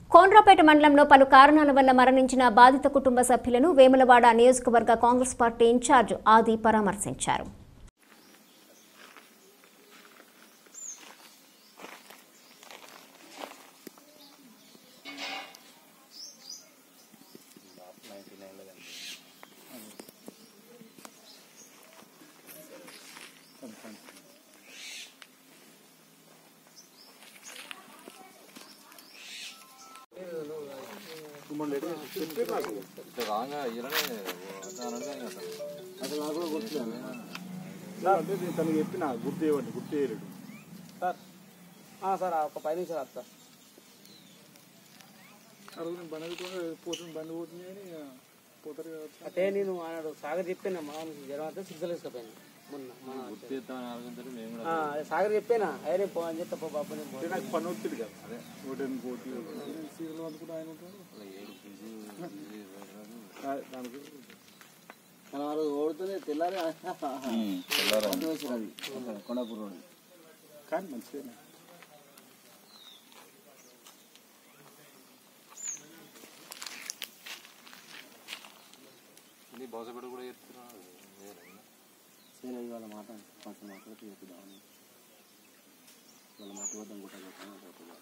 కోండ్రాపేట మండలంలో పలు కారణాల వల్ల మరణించిన బాధిత కుటుంబ సభ్యులను వేములవాడ నియోజకవర్గ కాంగ్రెస్ పార్టీ ఇన్ఛార్జ్ ఆది పరామర్శించారు రాగా ఇలానే అన్నారంటే అసలు నాకు కూడా గుర్తులేదు అంటే నేను తనకి చెప్పిన గుర్తు చేయవండి గుర్తు చేయలేడు సార్ ఆ, సార్ ఆ ఒక పది నిమిషాలు వస్తా అడుగు బండి పెట్టుకుని పోతుంది బండి పోతుంది అని ఇక పోతారు కదా అంటే నేను ఆనాడు సాగర్ చెప్పాను మా జ్వరం అంతా సిగ్నల్ వేసుకపోయాను మొన్న మన చేద్దామని అనుకుంటే మేము కూడా ఆ, అదే సాగర్ చెప్పానా అదే పో అని చెప్తా పో బాబు నేను అంటే నాకు పని వచ్చింది కదా అదే ఒకటి కోటి సీరియల్ అందుకుంటే ఆయన ఉంటాడు అలా ఏడు బిజీ బిజీ ఆ, దానికి మన వాళ్ళు ఓడుతూనే తెల్లారి అది వేసారు అది కొండాపూర్ రోడ్ కానీ మంచిదే నీ బాసపేట కూడా చెప్తున్నా సరే ఇవాళ మాట కొంచెం మాట్లాడితే చెప్పుదామని వాళ్ళ మాట వద్దాం కూడా